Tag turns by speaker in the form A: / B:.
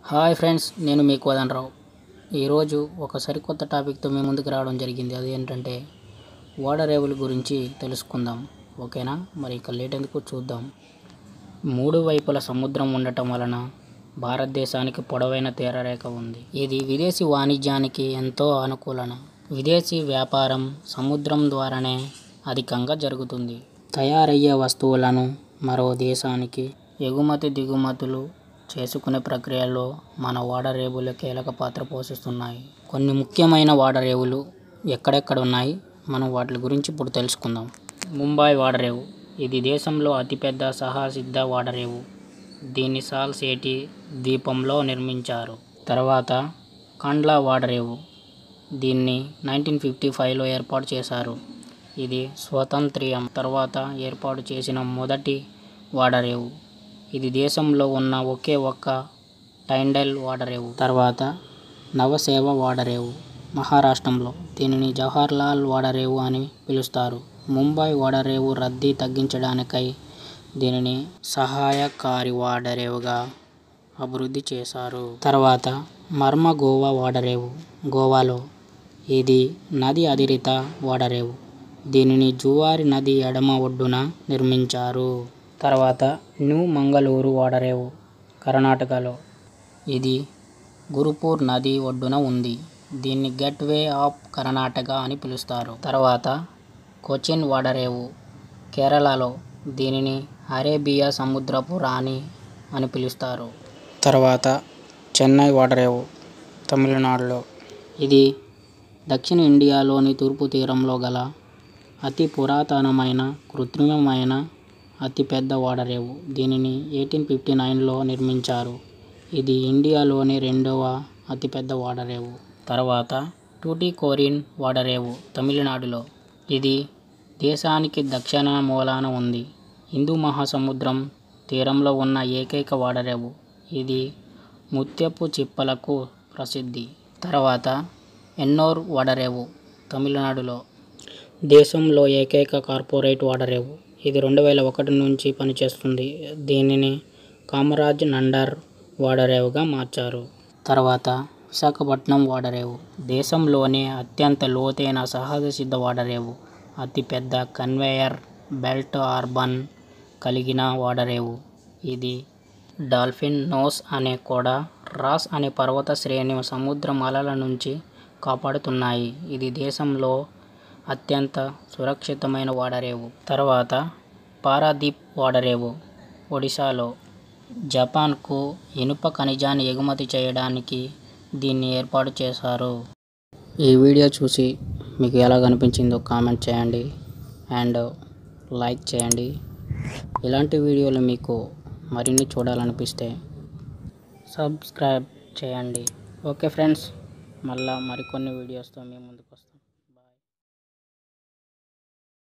A: hi friends నేను మీ కోదనరావు ఈరోజు ఒక సరికొత్త టాపిక్తో మీ ముందుకు రావడం జరిగింది అదేంటంటే ఓడరేవుల గురించి తెలుసుకుందాం ఓకేనా మరి ఇక లేట్ ఎందుకు చూద్దాం మూడు వైపుల సముద్రం ఉండటం వలన భారతదేశానికి పొడవైన తీరరేఖ ఉంది ఇది విదేశీ వాణిజ్యానికి ఎంతో అనుకూలన విదేశీ వ్యాపారం సముద్రం ద్వారానే అధికంగా జరుగుతుంది తయారయ్యే వస్తువులను మరో దేశానికి ఎగుమతి దిగుమతులు చేసుకునే ప్రక్రియలో మన ఓడరేవులు కీలక పాత్ర పోషిస్తున్నాయి కొన్ని ముఖ్యమైన ఓడరేవులు ఎక్కడెక్కడ ఉన్నాయి మనం వాటి గురించి ఇప్పుడు తెలుసుకుందాం ముంబై ఓడరేవు ఇది దేశంలో అతిపెద్ద సహసిద్ధ ఓడరేవు దీన్ని సాల్ సేటి ద్వీపంలో నిర్మించారు తర్వాత కండ్లా ఓడరేవు దీన్ని నైన్టీన్ ఫిఫ్టీ ఫైవ్లో ఏర్పాటు చేశారు ఇది స్వతంత్ర్యం తర్వాత ఏర్పాటు చేసిన మొదటి ఓడరేవు ఇది దేశంలో ఉన్న ఒకే ఒక్క టైండల్ ఓడరేవు తర్వాత నవసేవ ఓడరేవు మహారాష్ట్రంలో దీనిని జవహర్లాల్ ఓడరేవు అని పిలుస్తారు ముంబై ఓడరేవు రద్దీ తగ్గించడానికై దీనిని సహాయకారి ఓడరేవుగా అభివృద్ధి చేశారు తర్వాత మర్మ గోవా ఓడరేవు గోవాలో ఇది నది అధిరిత ఓడరేవు దీనిని జువారి నది ఎడమ ఒడ్డున నిర్మించారు తర్వాత న్యూ మంగళూరు ఓడరేవు కర్ణాటకలో ఇది గురుపూర్ నది ఒడ్డున ఉంది దీన్ని గేట్వే ఆఫ్ కర్ణాటక అని పిలుస్తారు తర్వాత కొచిన్ ఓడరేవు కేరళలో దీనిని అరేబియా సముద్రపు రాణి అని పిలుస్తారు తర్వాత చెన్నై ఓడరేవు తమిళనాడులో ఇది దక్షిణ ఇండియాలోని తూర్పు తీరంలో గల అతి పురాతనమైన కృత్రిమమైన అతిపెద్ద ఓడరేవు దీనిని ఎయిటీన్ ఫిఫ్టీ నైన్లో నిర్మించారు ఇది ఇండియాలోని రెండవ అతిపెద్ద ఓడరేవు తర్వాత టూటికోరిన్ ఓడరేవు తమిళనాడులో ఇది దేశానికి దక్షిణ మూలాన ఉంది హిందూ మహాసముద్రం తీరంలో ఉన్న ఏకైక ఓడరేవు ఇది ముత్యపు చిప్పలకు ప్రసిద్ధి తర్వాత ఎన్నోర్ ఓడరేవు తమిళనాడులో దేశంలో ఏకైక కార్పొరేట్ ఓడరేవు ఇది రెండు వేల ఒకటి నుంచి పనిచేస్తుంది దీనిని కామరాజ్ నండర్ ఓడరేవుగా మార్చారు తర్వాత విశాఖపట్నం ఓడరేవు దేశంలోనే అత్యంత లోతైన సహజ సిద్ధ ఓడరేవు అతిపెద్ద కన్వేయర్ బెల్ట్ ఆర్బన్ కలిగిన ఓడరేవు ఇది డాల్ఫిన్ నోస్ అనే కూడా రాస్ అనే పర్వత శ్రేణి సముద్ర అలల నుంచి కాపాడుతున్నాయి ఇది దేశంలో అత్యంత సురక్షితమైన ఓడరేవు తర్వాత పారాదీప్ ఓడరేవు ఒడిశాలో జపాన్కు ఇనుప ఖనిజాన్ని ఎగుమతి చేయడానికి దీన్ని ఏర్పాటు చేశారు ఈ వీడియో చూసి మీకు ఎలా కనిపించిందో కామెంట్ చేయండి అండ్ లైక్ చేయండి ఇలాంటి వీడియోలు మీకు మరిన్ని చూడాలనిపిస్తే సబ్స్క్రైబ్ చేయండి ఓకే ఫ్రెండ్స్ మళ్ళా మరికొన్ని వీడియోస్తో మీ ముందుకు వస్తాను